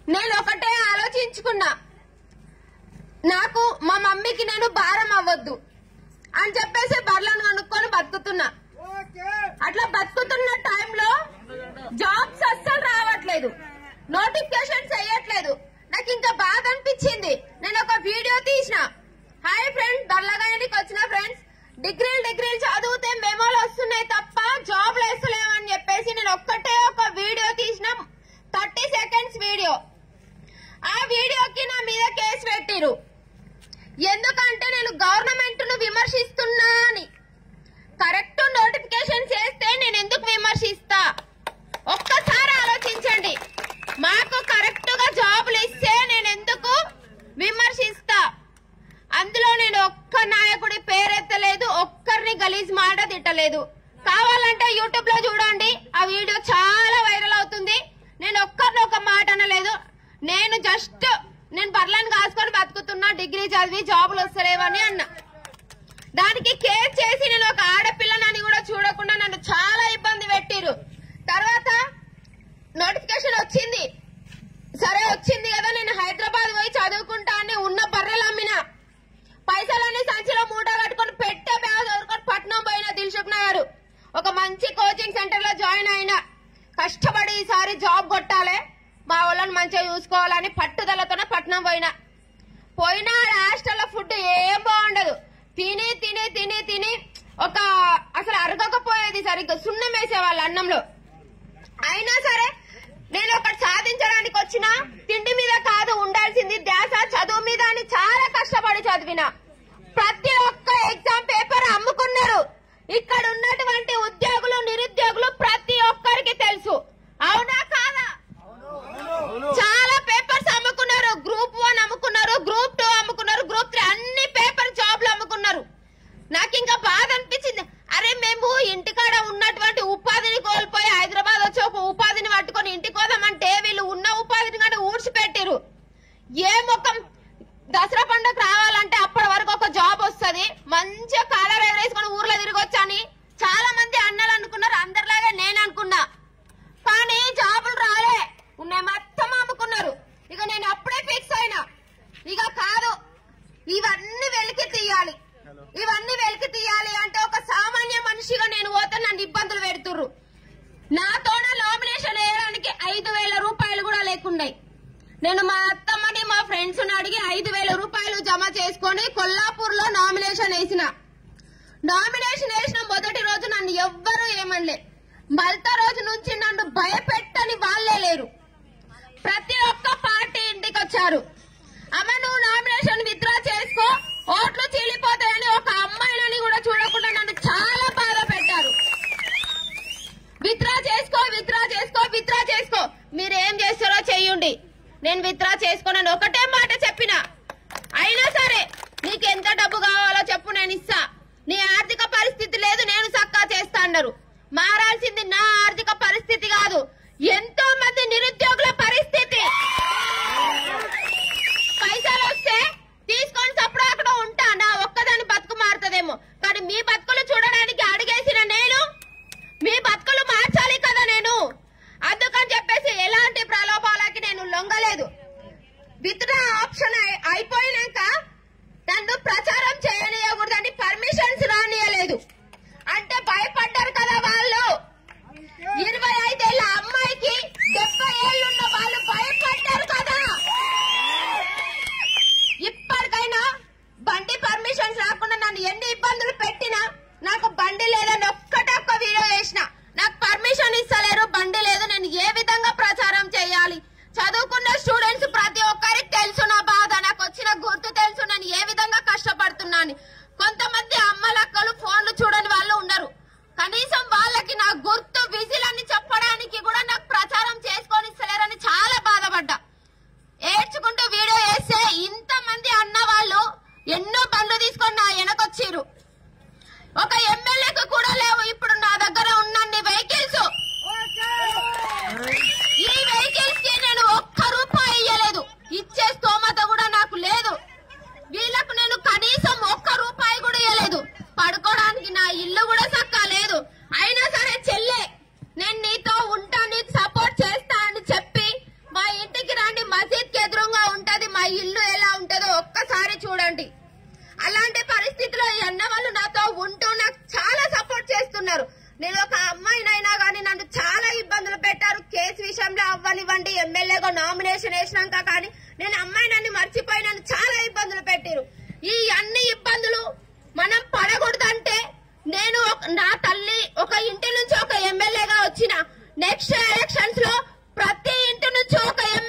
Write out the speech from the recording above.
నేను ఒకటే ఆలోచించుకున్నా నాకు మా మమ్మీకి నేను భారం అవ్వద్దు అని చెప్పేసి బర్లను కొనుక్కొని బతుకుతున్నా అట్లా బతుకుతున్న టైంలో జాబ్స్ అస్సలు రావట్లేదు నోటిఫికేషన్ చేయట్లేదు నాకు ఇంకా బాధ అనిపించింది నేను ఒక వీడియో తీసిన హాయ్ ఫ్రెండ్స్ బర్లగాయనికి వచ్చిన ఫ్రెండ్స్ డిగ్రీలు డిగ్రీలు చదివితే మెమోలు వస్తున్నాయి తప్ప జాబ్లు వేస్తలేమని చెప్పేసి నేను ఒక్కటే ఒక వీడియో తీసిన థర్టీ సెకండ్స్ వీడియో ఆ వీడియోకి నా మీద కేసు పెట్టిరు ఎందుకంటే నేను గవర్నమెంట్ ను విమర్శిస్తున్నా అని కరెక్ట్ నోటిఫికేషన్ చేస్తే నేను ఎందుకు విమర్శిస్తా ఒక్కసారి ఆలోచించండి మాకు కరెక్ట్ గా జాబులు ఇస్తే నేను ఎందుకు విమర్శిస్తా అందులో నేను ఒక్క నాయకుడి పేరెత్తలేదు ఒక్కరిని గలీజ్ మాట తిట్టలేదు కావాలంటే యూట్యూబ్ లో చూడండి ఆ వీడియో చాలా వైరల్ అవుతుంది నేను ఒక్కరిని ఒక మాట అనలేదు నేను జస్ట్ నేను బర్లను కాసుకొని బతుకుతున్నా డిగ్రీ చదివి జాబులు వస్తలేవని అన్నా దానికి కేర్ చేసి నేను ఒక ఆడపిల్లనని కూడా చూడకుండా నన్ను చాలా ఇబ్బంది పెట్టిరు తర్వాత నోటిఫికేషన్ వచ్చింది సరే వచ్చింది కదా నేను హైదరాబాద్ పోయి చదువుకుంటా అని ఉన్న బర్రెలు అమ్మిన పైసలన్నీ సంచిలో మూట కట్టుకొని పెట్టే బ్యాగ్ చదువుకొని పట్నం పోయిన దిల్సుఖ్ నగర్ ఒక మంచి కోచింగ్ సెంటర్ లో జాయిన్ అయినా కష్టపడి ఈసారి జాబ్ కొట్టాలి మా వాళ్ళని మంచిగా చూసుకోవాలని పట్టుదలతోనే పట్నం పోయినా పోయినా హాస్టల్లో ఫుడ్ ఏం బాగుండదు తిని తిని తిని తిని ఒక అసలు అరగకపోయేది సరిగ్గా సున్నం వేసేవాళ్ళు అన్నంలో అయినా సరే నేను ఒకటి సాధించడానికి వచ్చిన తిండి మీద కాదు ఉండాల్సింది ధ్యాస చదువు మీద అని చాలా కష్టపడి చదివిన ప్రతి ఒక్క ఎగ్జామ్ పేపర్ అమ్ముకున్నారు ఇక్కడ ఉన్నటువంటి ఉద్యోగులు నిరుద్యోగులు ప్రతి ఒక్కరికి తెలుసు అవునా కాదా చాలా పేపర్స్ అమ్ముకున్నారు గ్రూప్ వన్ అమ్ముకున్నారు గ్రూప్ టూ అమ్ముకున్నారు గ్రూప్ త్రీ అన్ని పేపర్ జాబ్లు అమ్ముకున్నారు నాకు ఇంకా బాధ అనిపించింది అరే మేము ఇంటికాడ ఉన్నటువంటి ఉపాధిని కోల్పోయి హైదరాబాద్ వచ్చి ఒక ఉపాధిని పట్టుకొని ఇంటికి పోదామంటే వీళ్ళు ఉన్న ఉపాధిని కానీ ఊడ్చిపెట్టిరు ఏ ముఖం దసరా పండుగ రావాలంటే అప్పటి వరకు ఒక జాబ్ వస్తది మంచిగా కాలర్ ఎగరేసుకొని ఊర్లో తిరగొచ్చని చాలా మంది అన్నలు అనుకున్నారు అందరిలాగే నేను అనుకున్నా కానీ జాబులు రాలే ఉన్నాయి మొత్తం అమ్ముకున్నారు ఇక నేను అప్పుడే ఫిక్స్ అయినా ఇక కాదు ఇవన్నీ వెలికి తీయాలి ఇవన్నీ వెలికి తీయాలి అంటే ఒక సామాన్య మనిషిగా నేను పోతే నన్ను ఇబ్బందులు పెడుతుర్రు నాతోన నామినేషన్ వేయడానికి ఐదు వేల రూపాయలు కూడా లేకున్నాయి నేను మా అత్తమ్మని మా ఫ్రెండ్స్ అడిగి ఐదు వేల రూపాయలు జమ చేసుకొని కొల్లాపూర్ లో నామినేషన్ వేసిన నామినేషన్ వేసిన మొదటి రోజు నన్ను ఎవ్వరూ ఏమనలే మల్తా రోజు నుంచి నన్ను భయపెట్టని వాళ్ళే లేరు ప్రతి ఒక్క పార్టీ ఇంటికి వచ్చారు అమ్మ నువ్వు నామినేషన్ విత్డ్రా చేసుకో ఓట్లు చీలిపోతాయని ఒక అమ్మాయిలని కూడా చూడకుండా నన్ను చాలా బాధ పెట్టారు విత్డ్రా చేసుకో విత్డ్రా చేసుకో విత్డ్రా చేసుకో మీరు ఏం చేస్తారో చెయ్యండి నేను విత్డ్రా చేసుకోనని ఒకటే మాట చెప్పిన అయినా సరే నీకు ఎంత డబ్బు కావాలో చెప్పు నేను ఇస్తా నీ ఆర్థిక పరిస్థితి లేదు నేను సక్కా చేస్తా అన్నారు మారాల్సింది నా ఆర్థిక పరిస్థితి కాదు ఎంతో మంది నిరుద్యోగుల పరిస్థితి పైసలు వస్తే తీసుకొని సప్పుడు అక్కడ ఉంటా నా ఒక్కదాని బతుకు మారుతుందేమో కానీ మీ బతుకులు చూడడానికి అడిగేసిన నేను మీ బతుకులు మార్చాలి కదా నేను అందుకని చెప్పేసి ఎలాంటి ప్రలోభాలకి నేను లొంగలేదు విత్డ్రా ఆప్షన్ అయి- అయిపోయినాక నన్ను ప్రచారం చేయనీయకూడదని పర్మిషన్స్ రానియలేదు అంటే భయపడ్డారు కదా వాళ్ళు ఇరవై ఐదేళ్ల అమ్మాయికి డెబ్బై ఏళ్ళున్న వాళ్ళు భయపడ్డారు కదా ఇప్పటికైనా బండి పర్మిషన్స్ రాకుండా నన్ను ఎన్ని ఇబ్బందులు పెట్టినా నాకు బండి లేదని ఒక్కటే ఒక్క వీడియో చేసిన నాకు పర్మిషన్ ఇస్తలేరు బండి లేదు నేను ఏ విధంగా ప్రచారం చేయాలి చదువుకున్న స్టూడెంట్స్ ప్రతి ఒక్కరికి తెలుసు నా బాధ నాకు వచ్చిన గుర్తు తెలుసు నేను ఏ విధంగా కష్టపడుతున్నాను కొంతమంది అమ్మలక్కలు ఫోన్లు చూడని వాళ్ళు ఉన్నారు కనీసం వాళ్ళకి నా గుర్తు విజిల్ అని చెప్పడానికి కూడా నాకు ప్రచారం చేసుకొని ఇస్తలేరని చాలా బాధపడ్డా ఏడ్చుకుంటూ వీడియో వేస్తే ఇంత మంది అన్న వాళ్ళు ఎన్నో బండ్లు తీసుకొని నా వెనకొచ్చిర్రు ఒక ఎమ్మెల్యేకు కూడా లేవు ఇప్పుడు నా దగ్గర ఉన్నన్ని వెహికల్స్ ఈ వెహికల్స్ కి నేను ఒక్క రూపాయి ఇయ్యలేదు ఇచ్చే స్తోమత కూడా నాకు లేదు వీళ్ళకు నేను కనీసం ఒక్క రూపాయి కూడా ఇవ్వలేదు పడుకోవడానికి నా ఇల్లు కూడా సక్కా లేదు అయినా సరే చెల్లె నేను నీతో ఉంటా నీకు సపోర్ట్ చేస్తా అని చెప్పి మా ఆ ఇల్లు ఎలా ఉంటుందో ఒక్కసారి చూడండి అలాంటి పరిస్థితిలో ఈ అన్న వాళ్ళు నాతో ఉంటూ నాకు చాలా సపోర్ట్ చేస్తున్నారు నేను ఒక అమ్మాయినైనా కానీ నన్ను చాలా ఇబ్బందులు పెట్టారు కేసు విషయంలో అవ్వనివ్వండి ఎమ్మెల్యేగా నామినేషన్ వేసినాక కానీ నేను అమ్మాయి నన్ను మర్చిపోయి నన్ను చాలా ఇబ్బందులు పెట్టారు ఈ అన్ని ఇబ్బందులు మనం పడకూడదంటే నేను ఒక- నా తల్లి ఒక ఇంటి నుంచి ఒక ఎమ్మెల్యేగా వచ్చిన నెక్స్ట్ ఎలక్షన్స్ లో ప్రతి ఇంటి నుంచి ఒక